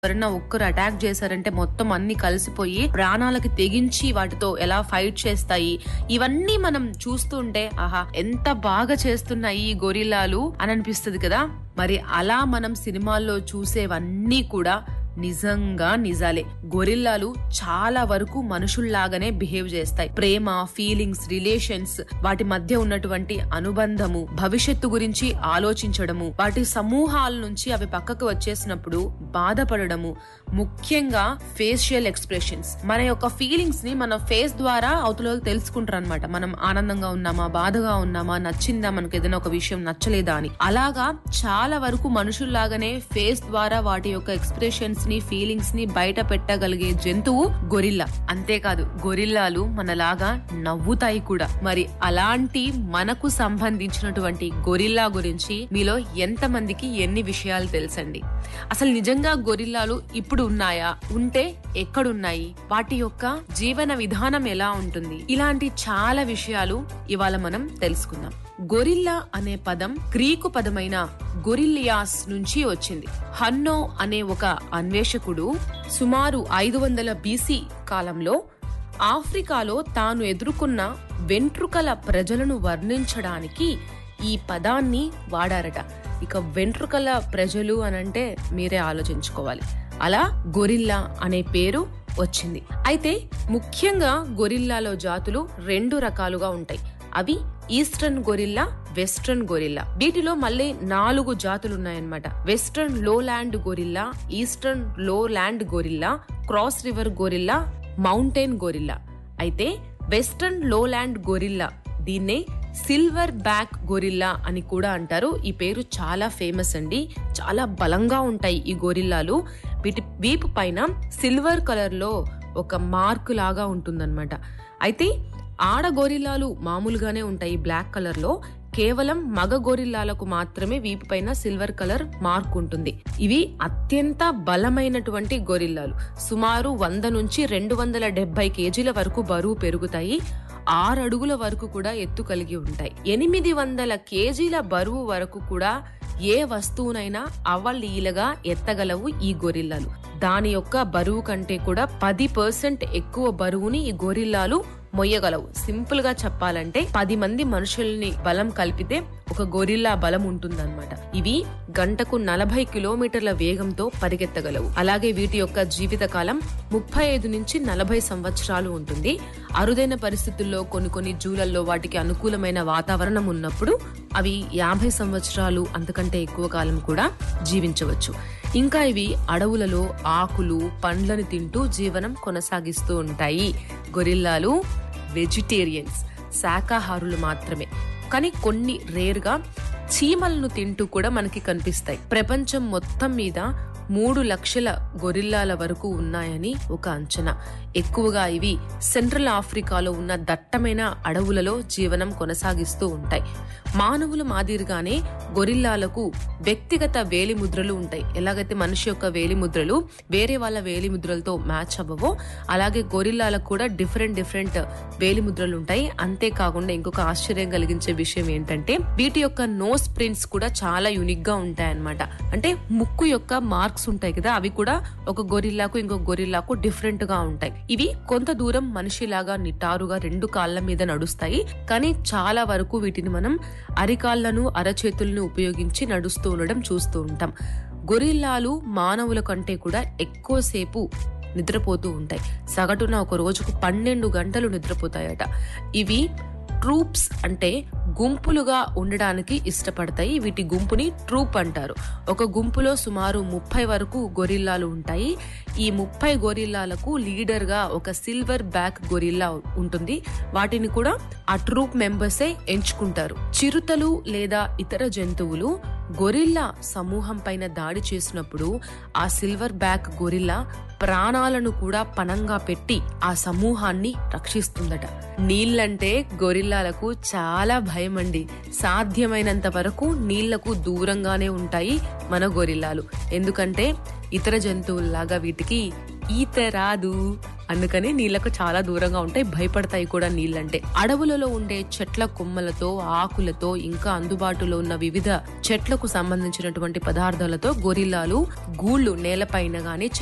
ఎవరన్నా ఒక్కరు అటాక్ చేశారంటే మొత్తం అన్ని కలిసిపోయి ప్రాణాలకి తెగించి వాటితో ఎలా ఫైట్ చేస్తాయి ఇవన్నీ మనం చూస్తుంటే ఆహా ఎంత బాగా చేస్తున్నాయి ఈ గొరిల్లాలు అని అనిపిస్తుంది కదా మరి అలా మనం సినిమాల్లో చూసేవన్నీ కూడా నిజంగా నిజాలే గొరిల్లాలు చాలా వరకు మనుషుల్లాగానే బిహేవ్ చేస్తాయి ప్రేమ ఫీలింగ్స్ రిలేషన్స్ వాటి మధ్య ఉన్నటువంటి అనుబంధము భవిష్యత్తు గురించి ఆలోచించడము వాటి సమూహాల నుంచి అవి పక్కకు వచ్చేసినప్పుడు బాధపడడము ముఖ్యంగా ఫేషియల్ ఎక్స్ప్రెషన్స్ మన యొక్క ఫీలింగ్స్ ని మన ఫేస్ ద్వారా అవతల తెలుసుకుంటారు అనమాట మనం ఆనందంగా ఉన్నామా బాధగా ఉన్నామా నచ్చిందా మనకు ఏదైనా ఒక విషయం నచ్చలేదా అని అలాగా చాలా వరకు మనుషుల్లాగానే ఫేస్ ద్వారా వాటి యొక్క ఎక్స్ప్రెషన్స్ ని ఫీలింగ్స్ ని బయట పెట్టగలిగే జంతువు గొరిల్లా అంతేకాదు గొరిల్లాలు మనలాగా నవ్వుతాయి కూడా మరి అలాంటి మనకు సంబంధించినటువంటి గొరిల్లా గురించి మీలో ఎంత మందికి ఎన్ని విషయాలు తెలుసండి అసలు నిజంగా గొరిల్లాలు ఇప్పుడు ఉన్నాయా ఉంటే ఎక్కడున్నాయి వాటి యొక్క జీవన విధానం ఎలా ఉంటుంది ఇలాంటి చాలా విషయాలు ఇవాళ మనం తెలుసుకుందాం గొరిల్లా అనే పదం గ్రీకు పదమైన గొరిల్లియాస్ నుంచి వచ్చింది హన్నో అనే ఒక అన్వేషకుడు సుమారు ఐదు వందల బీసీ కాలంలో ఆఫ్రికాలో తాను ఎదుర్కొన్న వెంట్రుకల ప్రజలను వర్ణించడానికి ఈ పదాన్ని వాడారట ఇక వెంట్రుకల ప్రజలు అనంటే మీరే ఆలోచించుకోవాలి అలా గొరిల్లా అనే పేరు వచ్చింది అయితే ముఖ్యంగా గొరిల్లాలో జాతులు రెండు రకాలుగా ఉంటాయి అవి ఈస్టర్న్ గొరిల్లా వెస్ట్రన్ గొరిల్లా వీటిలో మళ్ళీ నాలుగు జాతులు ఉన్నాయన్నమాట western lowland gorilla eastern lowland gorilla cross river gorilla mountain gorilla అయితే వెస్ట్రన్ లో ల్యాండ్ గొరిల్లా దీన్నే సిల్వర్ బ్యాక్ గొరిల్లా అని కూడా అంటారు ఈ పేరు చాలా ఫేమస్ అండి చాలా బలంగా ఉంటాయి ఈ గొరిల్లాలు వీటి వీపు పైన సిల్వర్ కలర్ లో ఒక మార్క్ లాగా ఉంటుందన్నమాట అయితే ఆడ గొరిల్లాలు మామూలుగానే ఉంటాయి బ్లాక్ కలర్ లో కేవలం మగ గొరిల్లాలకు మాత్రమే వీపు పైన సిల్వర్ కలర్ మార్క్ ఉంటుంది ఇవి అత్యంత బలమైనటువంటి గొరిల్లాలు సుమారు వంద నుంచి రెండు వందల డెబ్బై కేజీల వరకు బరువు పెరుగుతాయి ఆరు అడుగుల వరకు కూడా ఎత్తు కలిగి ఉంటాయి ఎనిమిది వందల కేజీల బరువు వరకు కూడా ఏ వస్తువునైనా అవలీలగా ఎత్తగలవు ఈ గొరిల్లాలు దాని యొక్క బరువు కంటే కూడా పది పర్సెంట్ ఎక్కువ బరువుని ఈ గొరిల్లాలు మొయ్యగలవు సింపుల్ గా చెప్పాలంటే పది మంది మనుషుల్ని బలం కలిపితే ఒక గొరిల్లా బలం ఉంటుందన్నమాట ఇవి గంటకు నలభై కిలోమీటర్ల వేగంతో పరిగెత్తగలవు అలాగే వీటి యొక్క జీవిత కాలం ముప్పై ఐదు నుంచి నలభై సంవత్సరాలు ఉంటుంది అరుదైన పరిస్థితుల్లో కొన్ని కొన్ని జూలల్లో వాటికి అనుకూలమైన వాతావరణం ఉన్నప్పుడు అవి యాభై సంవత్సరాలు అంతకంటే ఎక్కువ కాలం కూడా జీవించవచ్చు ఇంకా ఇవి అడవులలో ఆకులు పండ్లను తింటూ జీవనం కొనసాగిస్తూ ఉంటాయి గొరిల్లాలు వెజిటేరియన్స్ శాకాహారులు మాత్రమే కానీ కొన్ని రేర్గా చీమలను తింటూ కూడా మనకి కనిపిస్తాయి ప్రపంచం మొత్తం మీద మూడు లక్షల గొరిల్లాల వరకు ఉన్నాయని ఒక అంచనా ఎక్కువగా ఇవి సెంట్రల్ ఆఫ్రికాలో ఉన్న దట్టమైన అడవులలో జీవనం కొనసాగిస్తూ ఉంటాయి మానవుల మాదిరిగానే గొరిల్లాలకు వ్యక్తిగత వేలిముద్రలు ఉంటాయి ఎలాగైతే మనిషి యొక్క వేలిముద్రలు వేరే వాళ్ళ వేలిముద్రలతో మ్యాచ్ అవ్వవో అలాగే గొరిల్లాలకు కూడా డిఫరెంట్ డిఫరెంట్ వేలిముద్రలు ఉంటాయి అంతేకాకుండా ఇంకొక ఆశ్చర్యం కలిగించే విషయం ఏంటంటే వీటి యొక్క నోస్ ప్రింట్స్ కూడా చాలా యూనిక్ గా ఉంటాయి అన్నమాట అంటే ముక్కు యొక్క మార్క్స్ ఉంటాయి కదా అవి కూడా ఒక గొరిల్లాకు ఇంకొక గొరిల్లాకు డిఫరెంట్ గా ఉంటాయి ఇవి కొంత దూరం మనిషిలాగా నిటారుగా రెండు కాళ్ళ మీద నడుస్తాయి కానీ చాలా వరకు వీటిని మనం అరికాళ్లను అరచేతులను ఉపయోగించి నడుస్తూ ఉండడం చూస్తూ ఉంటాం గొరిల్లాలు మానవుల కంటే కూడా ఎక్కువసేపు నిద్రపోతూ ఉంటాయి సగటున ఒక రోజుకు పన్నెండు గంటలు నిద్రపోతాయట ఇవి ట్రూప్స్ అంటే గుంపులుగా ఉండడానికి ఇష్టపడతాయి వీటి గుంపుని ట్రూప్ అంటారు ఒక గుంపులో సుమారు ముప్పై వరకు గొరిల్లాలు ఉంటాయి ఈ ముప్పై గొరిల్లాలకు లీడర్ గా ఒక సిల్వర్ బ్యాక్ గొరిల్లా ఉంటుంది వాటిని కూడా ఆ ట్రూప్ మెంబర్సే ఎంచుకుంటారు చిరుతలు లేదా ఇతర జంతువులు గొరిల్లా సమూహం పైన దాడి చేసినప్పుడు ఆ సిల్వర్ బ్యాక్ గొరిల్లా ప్రాణాలను కూడా పణంగా పెట్టి ఆ సమూహాన్ని రక్షిస్తుందట నీళ్ళంటే గొరిల్లాలకు చాలా భయం అండి సాధ్యమైనంత వరకు నీళ్లకు దూరంగానే ఉంటాయి మన గొరిల్లాలు ఎందుకంటే ఇతర జంతువుల్లాగా వీటికి ఈత రాదు అందుకని నీళ్లకు చాలా దూరంగా ఉంటాయి భయపడతాయి కూడా నీళ్ళంటే అడవులలో ఉండే చెట్ల కొమ్మలతో ఆకులతో ఇంకా అందుబాటులో ఉన్న వివిధ చెట్లకు సంబంధించినటువంటి పదార్థాలతో గొరిల్లాలు గూళ్ళు నేలపైన గాని